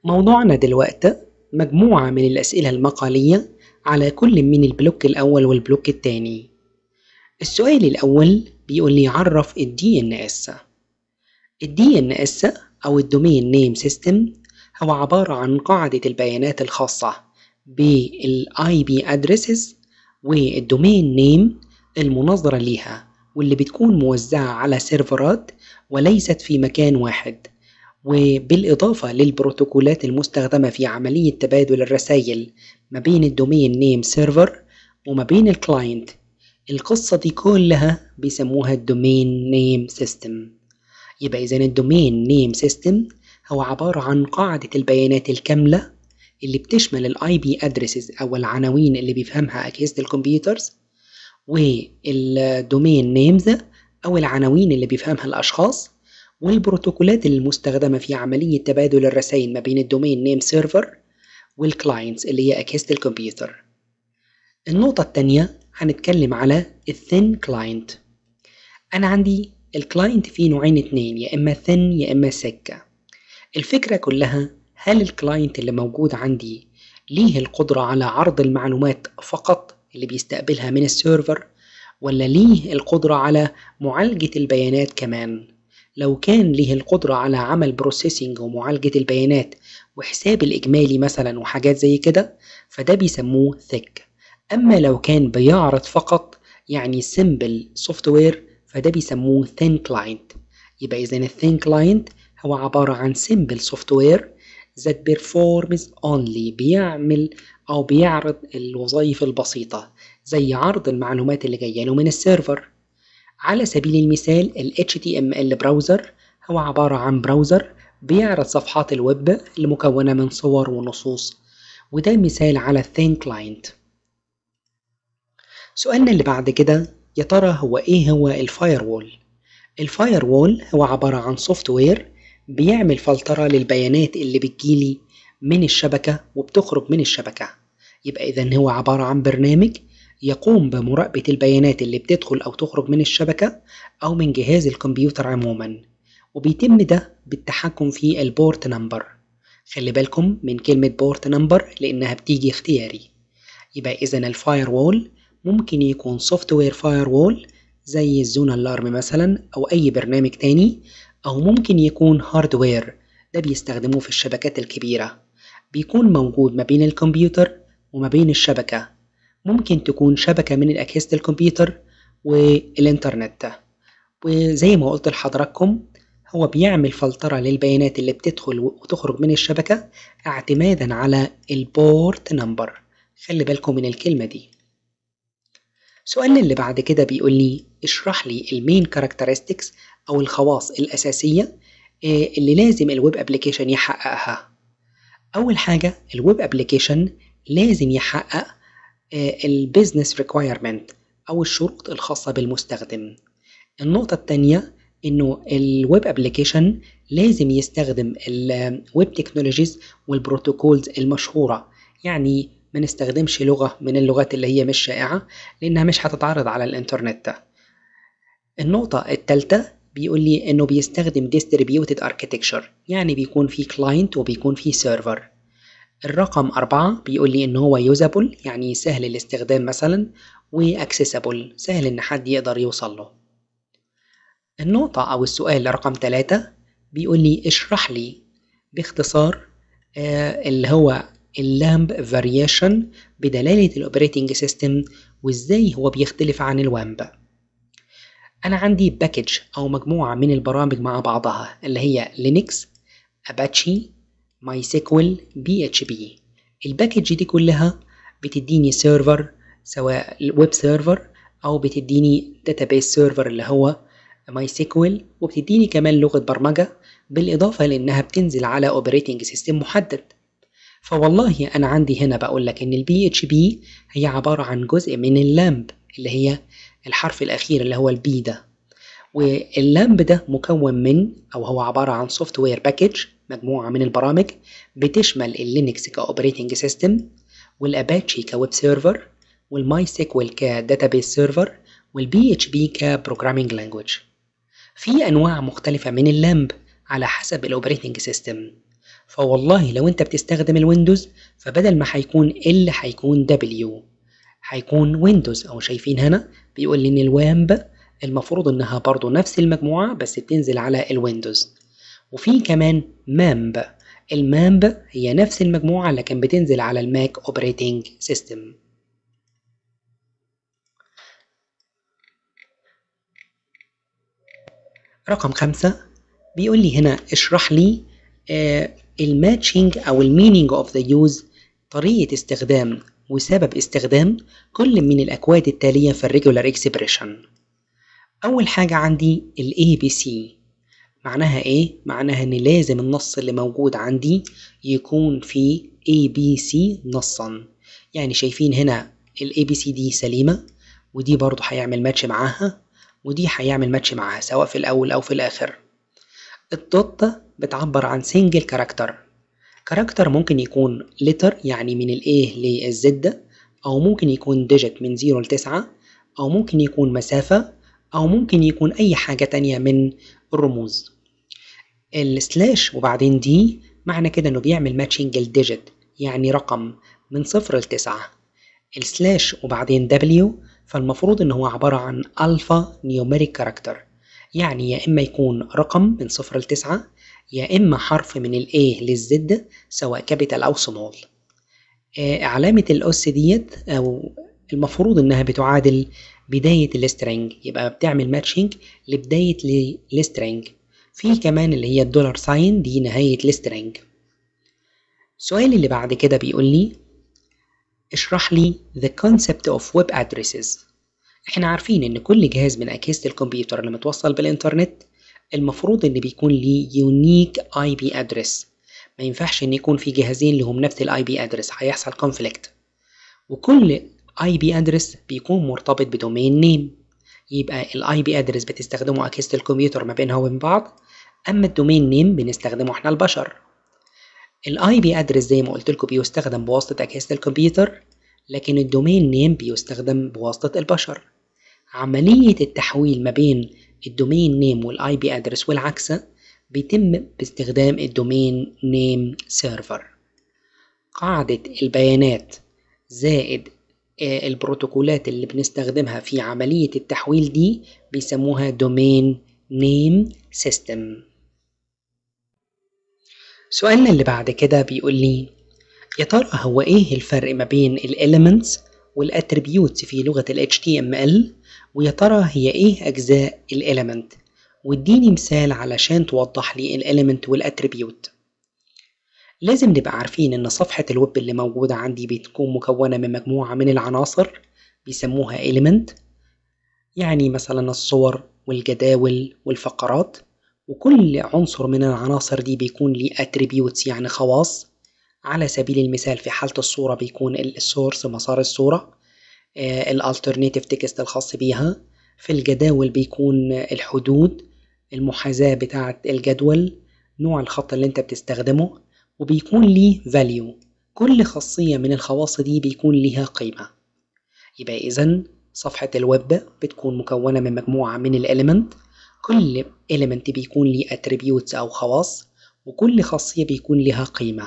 موضوعنا دلوقتي مجموعة من الأسئلة المقالية على كل من البلوك الأول والبلوك التاني السؤال الأول بيقول لي عرف ال DNS ال DNS أو الدومين نيم سيستم هو عبارة عن قاعدة البيانات الخاصة بال IP addresses والدومين نيم المناظرة ليها واللي بتكون موزعة على سيرفرات وليست في مكان واحد وبالإضافة للبروتوكولات المستخدمة في عملية تبادل الرسائل ما بين الدومين نيم سيرفر وما بين الكلاينت القصة دي كلها بيسموها الدومين نيم سيستم يبقى إذا الدومين نيم سيستم هو عبارة عن قاعدة البيانات الكاملة اللي بتشمل الاي بي ادريسز او العناوين اللي بيفهمها اجهزة الكمبيوترز والدومين نيمز او العناوين اللي بيفهمها الاشخاص والبروتوكولات المستخدمة في عملية تبادل الرسائل ما بين الدومين نيم سيرفر والكلاينتس اللي هي أجهزة الكمبيوتر النقطة التانية هنتكلم على الثين كلاينت أنا عندي الكلاينت فيه نوعين اتنين يا إما ثين يا إما سكة الفكرة كلها هل الكلاينت اللي موجود عندي ليه القدرة على عرض المعلومات فقط اللي بيستقبلها من السيرفر ولا ليه القدرة على معالجة البيانات كمان لو كان ليه القدرة على عمل بروسيسنج ومعالجة البيانات وحساب الإجمالي مثلا وحاجات زي كده فده بيسموه thick أما لو كان بيعرض فقط يعني simple software فده بيسموه thin client يبقى إذا الثين كلاينت هو عبارة عن simple software that performs only بيعمل أو بيعرض الوظائف البسيطة زي عرض المعلومات اللي جاية له من السيرفر على سبيل المثال ال HTML براوزر هو عبارة عن براوزر بيعرض صفحات الويب المكونة من صور ونصوص وده مثال على الثين كلاينت سؤالنا اللي بعد كده يا ترى هو ايه هو الفاير وول الفاير وول هو عبارة عن سوفت وير بيعمل فلترة للبيانات اللي بتجيلي من الشبكة وبتخرج من الشبكة يبقى إذا هو عبارة عن برنامج يقوم بمراقبة البيانات اللي بتدخل أو تخرج من الشبكة أو من جهاز الكمبيوتر عموما وبيتم ده بالتحكم في البورت نمبر خلي بالكم من كلمة بورت نمبر لأنها بتيجي اختياري يبقى إذا الفاير وول ممكن يكون سوفت وير فاير وول زي الزون الارم مثلا أو أي برنامج تاني أو ممكن يكون هاردوير ده بيستخدموه في الشبكات الكبيرة بيكون موجود ما بين الكمبيوتر وما بين الشبكة ممكن تكون شبكة من أجهزة الكمبيوتر والإنترنت وزي ما قلت لحضراتكم هو بيعمل فلترة للبيانات اللي بتدخل وتخرج من الشبكة اعتمادا على البورت نمبر خلي بالكم من الكلمة دي سؤالنا اللي بعد كده بيقول لي اشرح لي المين كاركترستكس أو الخواص الأساسية اللي لازم الويب ابلكيشن يحققها أول حاجة الويب ابلكيشن لازم يحقق البيزنس ريكوايرمنت أو الشروط الخاصة بالمستخدم النقطة التانية إنه الويب ابلكيشن لازم يستخدم الويب تكنولوجيز والبروتوكولز المشهورة يعني ما نستخدمش لغة من اللغات اللي هي مش شائعة لأنها مش هتتعرض على الإنترنت النقطة التالتة بيقول لي إنه بيستخدم distributed architecture يعني بيكون في client وبيكون في server الرقم أربعة بيقول لي إن هو يوزابل يعني سهل الاستخدام مثلا وأكسسبل سهل إن حد يقدر يوصل له النقطة أو السؤال رقم ثلاثة بيقول لي اشرح لي باختصار آه اللي هو اللامب فاريشن بدلالة الأوبريتنج سيستم وإزاي هو بيختلف عن الوامب أنا عندي باكج أو مجموعة من البرامج مع بعضها اللي هي لينكس أباتشي ماي سيكوال بي اتش بي الباكج دي كلها بتديني سيرفر سواء ويب سيرفر او بتديني داتابيس سيرفر اللي هو ماي سيكوال وبتديني كمان لغة برمجة بالإضافة لأنها بتنزل على اوبريتنج سيستم محدد فوالله أنا عندي هنا بقول لك إن البي اتش بي هي عبارة عن جزء من اللامب اللي هي الحرف الأخير اللي هو البي ده واللامب ده مكون من أو هو عبارة عن سوفت وير باكج مجموعة من البرامج بتشمل اللينكس كأوبريتنج سيستم والأباتشي كويب سيرفر والماي سيكوال كداتابيس سيرفر والبي اتش بي كبروجرامينج لانجويج في أنواع مختلفة من اللامب على حسب الأوبريتنج سيستم فوالله لو انت بتستخدم الويندوز فبدل ما هيكون ال هيكون دبليو هيكون ويندوز او شايفين هنا بيقول لي ان الوامب المفروض انها برضو نفس المجموعة بس بتنزل على الويندوز وفي كمان مامب المامب هي نفس المجموعة لكن بتنزل على الماك اوبريتنج سيستم رقم خمسة بيقول لي هنا اشرح لي الماتشنج او المينينج اوف ذا يوز طريقة استخدام وسبب استخدام كل من الأكواد التالية في الريجولار اكسبريشن أول حاجة عندي ال ABC معناها إيه؟ معناها إن لازم النص اللي موجود عندي يكون فيه ABC نصا يعني شايفين هنا ال ABC دي سليمة ودي برضو هيعمل ماتش معاها ودي هيعمل ماتش معاها سواء في الأول أو في الآخر الدوت بتعبر عن سنجل كاركتر كاركتر ممكن يكون لتر يعني من ال A لل Z أو ممكن يكون ديجيت من 0 ل 9 أو ممكن يكون مسافة أو ممكن يكون أي حاجة تانية من الرموز السلاش وبعدين دي معنى كده إنه بيعمل ماتشنج الديجيت يعني رقم من صفر لتسعة السلاش وبعدين دبليو فالمفروض إن هو عبارة عن ألفا نيوميريك كاركتر يعني يا إما يكون رقم من صفر لتسعة يا إما حرف من ال A للزد سواء كابيتال أو سمول علامة الأس ديت أو المفروض إنها بتعادل بداية السترنج يبقى بتعمل ماتشنج لبداية السترنج في كمان اللي هي الدولار ساين دي نهاية السترنج السؤال اللي بعد كده بيقول لي اشرح لي the concept of web addresses احنا عارفين ان كل جهاز من اجهزة الكمبيوتر اللي متوصل بالانترنت المفروض ان بيكون ليه يونيك اي بي ادرس ما ينفعش ان يكون في جهازين لهم نفس الاي بي ادرس هيحصل كونفليكت وكل اي بي ادرس بيكون مرتبط بدومين نيم يبقى الاي بي ادرس بتستخدمه اجهزة الكمبيوتر ما بينها وبين بعض اما الدومين نيم بنستخدمه احنا البشر الاي بي ادرس زي ما قلت لكم بيستخدم بواسطة اجهزة الكمبيوتر لكن الدومين نيم بيستخدم بواسطة البشر عملية التحويل ما بين الدومين نيم والاي بي ادرس والعكس بيتم باستخدام الدومين نيم سيرفر قاعدة البيانات زائد البروتوكولات اللي بنستخدمها في عملية التحويل دي بيسموها دومين نيم سيستم سؤالنا اللي بعد كده بيقول لي يا ترى هو ايه الفرق ما بين الاليمنتس والاتريبيوتس في لغة ال HTML ويا ترى هي ايه اجزاء الاليمنت واديني مثال علشان توضح لي الاليمنت والاتريبيوت لازم نبقى عارفين ان صفحة الويب اللي موجودة عندي بتكون مكونة من مجموعة من العناصر بيسموها element يعني مثلا الصور والجداول والفقرات وكل عنصر من العناصر دي بيكون ليه attributes يعني خواص على سبيل المثال في حالة الصورة بيكون السورس مسار الصورة الالترناتيف تكست الخاص بيها في الجداول بيكون الحدود المحاذاة بتاعة الجدول نوع الخط اللي انت بتستخدمه وبيكون ليه value كل خاصية من الخواص دي بيكون ليها قيمة يبقى إذا صفحة الويب بتكون مكونة من مجموعة من الاليمنت كل element بيكون ليه attributes أو خواص وكل خاصية بيكون لها قيمة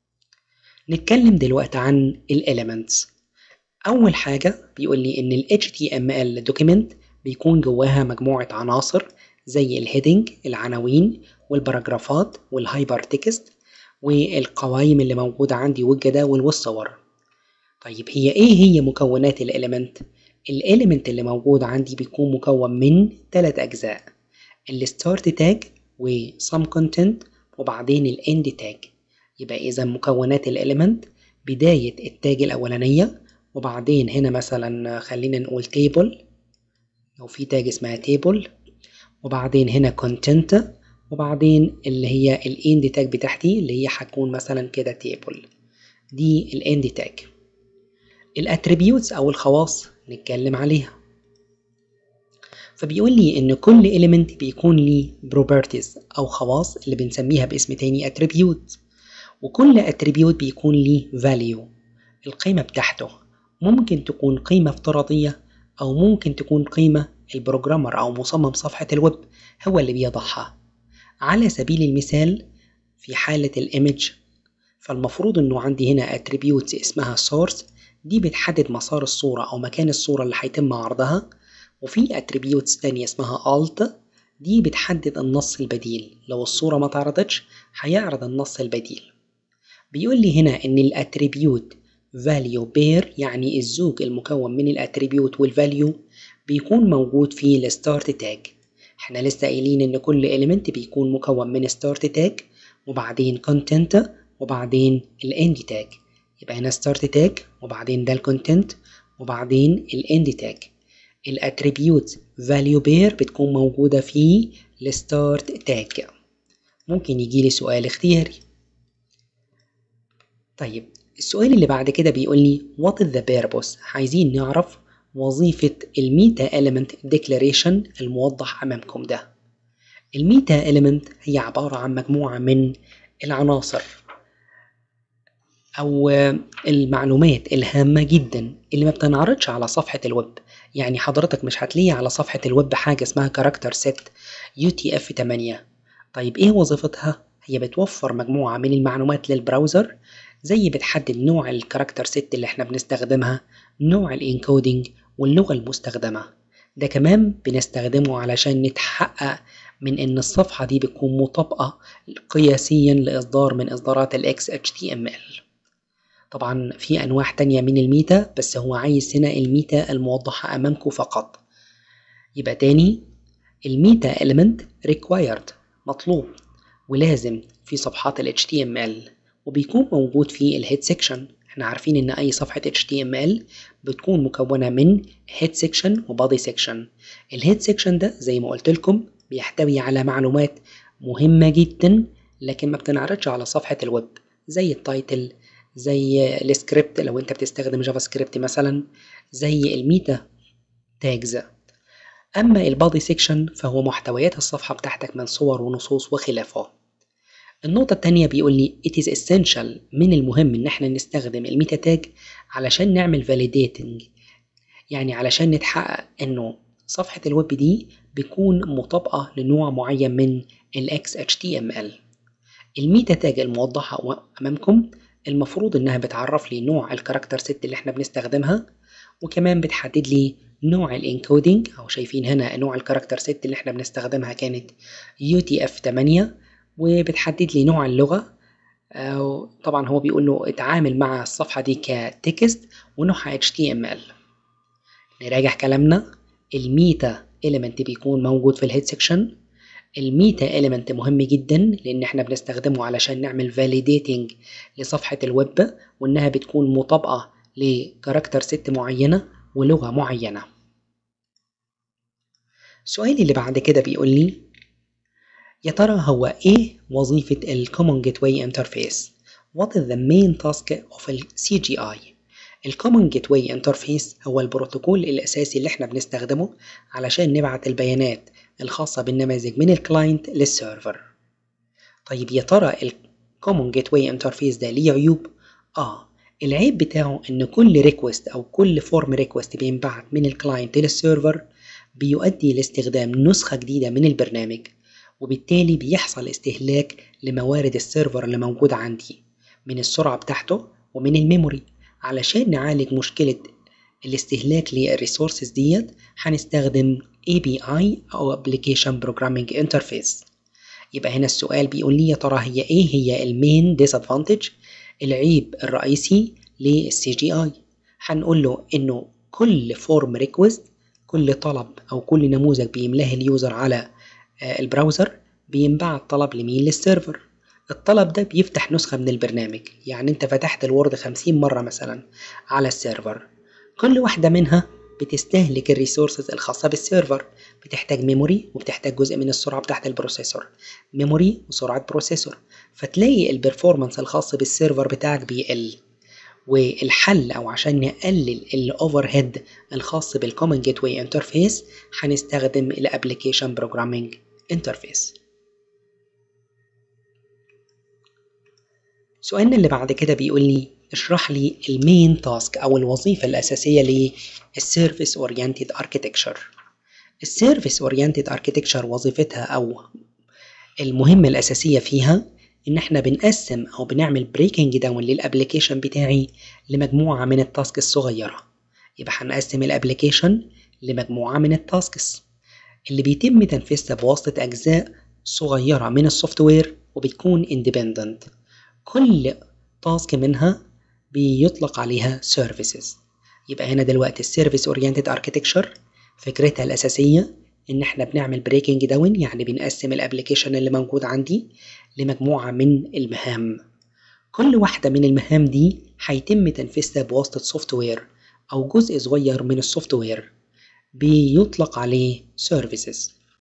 نتكلم دلوقتي عن الاليمنتس أول حاجة بيقول لي إن ال HTML document بيكون جواها مجموعة عناصر زي الهيدنج العناوين والبراجرافات والهايبر تكست والقوائم اللي موجودة عندي والجداول والصور طيب هي ايه هي مكونات الاليمنت الاليمنت اللي موجود عندي بيكون مكون من ثلاث اجزاء الستارت تاج وسم كونتنت وبعدين الاند تاج يبقى اذا مكونات الاليمنت بداية التاج الاولانية وبعدين هنا مثلا خلينا نقول تيبل لو في تاج اسمها تيبل وبعدين هنا كونتنت وبعدين اللي هي الاند تاج بتاعتي اللي هي هتكون مثلا كده تيبل دي الاند تاج الاتريبيوتس او الخواص نتكلم عليها فبيقول لي ان كل element بيكون ليه properties او خواص اللي بنسميها باسم تاني attribute وكل attribute بيكون ليه value القيمة بتاعته ممكن تكون قيمة افتراضية او ممكن تكون قيمة البروجرامر او مصمم صفحة الويب هو اللي بيضعها على سبيل المثال في حالة الإيمج فالمفروض إنه عندي هنا attributes اسمها source دي بتحدد مسار الصورة أو مكان الصورة اللي هيتم عرضها وفي attributes تانية اسمها alt دي بتحدد النص البديل لو الصورة ما تعرضتش هيعرض النص البديل بيقول لي هنا إن الاتريبيوت value pair يعني الزوج المكون من الاتريبيوت والفاليو بيكون موجود في الستارت تاج احنا لسه قايلين ان كل element بيكون مكون من start tag وبعدين content وبعدين الاند تاج يبقى هنا start tag وبعدين ده الكونتنت وبعدين الاند تاج الاتريبيوت value pair بتكون موجودة في الستارت تاج ممكن يجي لي سؤال اختياري طيب السؤال اللي بعد كده بيقول لي what is the purpose عايزين نعرف وظيفة الميتا element declaration الموضح أمامكم ده الميتا element هي عبارة عن مجموعة من العناصر أو المعلومات الهامة جدا اللي ما بتنعرضش على صفحة الويب يعني حضرتك مش هتلاقي على صفحة الويب حاجة اسمها كاركتر ست UTF-8 طيب ايه وظيفتها؟ هي بتوفر مجموعة من المعلومات للبراوزر زي بتحدد نوع الكاركتر ست اللي احنا بنستخدمها نوع الانكودينج واللغة المستخدمة ده كمان بنستخدمه علشان نتحقق من ان الصفحة دي بتكون مطابقة قياسيا لإصدار من إصدارات ال XHTML طبعا في أنواع تانية من الميتا بس هو عايز هنا الميتا الموضحة أمامكم فقط يبقى تاني الميتا element required مطلوب ولازم في صفحات ال HTML وبيكون موجود في الهيد سيكشن احنا عارفين ان اي صفحة HTML بتكون مكونة من head section و body section الهيد سيكشن ده زي ما قلت لكم بيحتوي على معلومات مهمة جدا لكن ما بتنعرضش على صفحة الويب زي التايتل زي السكريبت لو انت بتستخدم جافا سكريبت مثلا زي الميتا تاجز اما البادي سيكشن فهو محتويات الصفحة بتاعتك من صور ونصوص وخلافه النقطة التانية بيقول لي it is essential من المهم ان احنا نستخدم الميتا تاج علشان نعمل validating يعني علشان نتحقق انه صفحة الويب دي بيكون مطابقة لنوع معين من ال XHTML الميتا تاج الموضحة أمامكم المفروض إنها بتعرف لي نوع الكاركتر ست اللي إحنا بنستخدمها وكمان بتحدد لي نوع الانكودينج أو شايفين هنا نوع الكاركتر ست اللي إحنا بنستخدمها كانت UTF-8 وبتحدد لي نوع اللغة طبعا هو بيقول له اتعامل مع الصفحة دي كتكست ونوعها HTML نراجع كلامنا الميتا element بيكون موجود في الهيد سيكشن الميتا element مهم جدا لان احنا بنستخدمه علشان نعمل validating لصفحة الويب وانها بتكون مطابقة لكاركتر ست معينة ولغة معينة السؤال اللي بعد كده بيقول لي يا ترى هو ايه وظيفة ال Common Gateway Interface What is the main task of ال CGI ال Common Gateway Interface هو البروتوكول الأساسي اللي احنا بنستخدمه علشان نبعت البيانات الخاصة بالنماذج من الكلاينت للسيرفر طيب يا ترى ال Common Gateway Interface ده ليه عيوب؟ آه العيب بتاعه إن كل ريكوست أو كل فورم ريكوست بينبعت من الكلاينت للسيرفر بيؤدي لاستخدام نسخة جديدة من البرنامج وبالتالي بيحصل استهلاك لموارد السيرفر اللي موجود عندي من السرعة بتاعته ومن الميموري علشان نعالج مشكلة الاستهلاك للريسورسز ديت هنستخدم API أو Application Programming Interface يبقى هنا السؤال بيقول لي يا ترى هي ايه هي المين disadvantage العيب الرئيسي للسي جي اي هنقول له انه كل فورم ريكوست كل طلب او كل نموذج بيملاه اليوزر على البراوزر بينبعت طلب لمين للسيرفر الطلب ده بيفتح نسخة من البرنامج يعني انت فتحت الوورد خمسين مرة مثلا على السيرفر كل واحدة منها بتستهلك الريسورسز الخاصة بالسيرفر بتحتاج ميموري وبتحتاج جزء من السرعة بتاعت البروسيسور ميموري وسرعة بروسيسور فتلاقي البرفورمانس الخاص بالسيرفر بتاعك بيقل والحل او عشان نقلل الاوفر هيد الخاص بالكومن جيت واي انترفيس هنستخدم الابلكيشن بروجرامينج انترفيس سؤالنا اللي بعد كده بيقول لي اشرح لي المين تاسك او الوظيفه الاساسيه للسيرفيس اورينتد اركيتكتشر السيرفيس اورينتد اركيتكتشر وظيفتها او المهمه الاساسيه فيها إن إحنا بنقسم أو بنعمل بريكنج داون للأبليكيشن بتاعي لمجموعة من التاسك الصغيرة يبقى هنقسم الأبليكيشن لمجموعة من التاسكس اللي بيتم تنفيذها بواسطة أجزاء صغيرة من السوفت وير وبتكون independent كل تاسك منها بيطلق عليها services يبقى هنا دلوقتي السيرفيس اورينتد اركتكتشر فكرتها الأساسية إن إحنا بنعمل بريكنج داون يعني بنقسم الأبليكيشن اللي موجود عندي لمجموعة من المهام كل واحدة من المهام دي هيتم تنفيذها بواسطة سوفت وير أو جزء صغير من السوفت وير بيطلق عليه services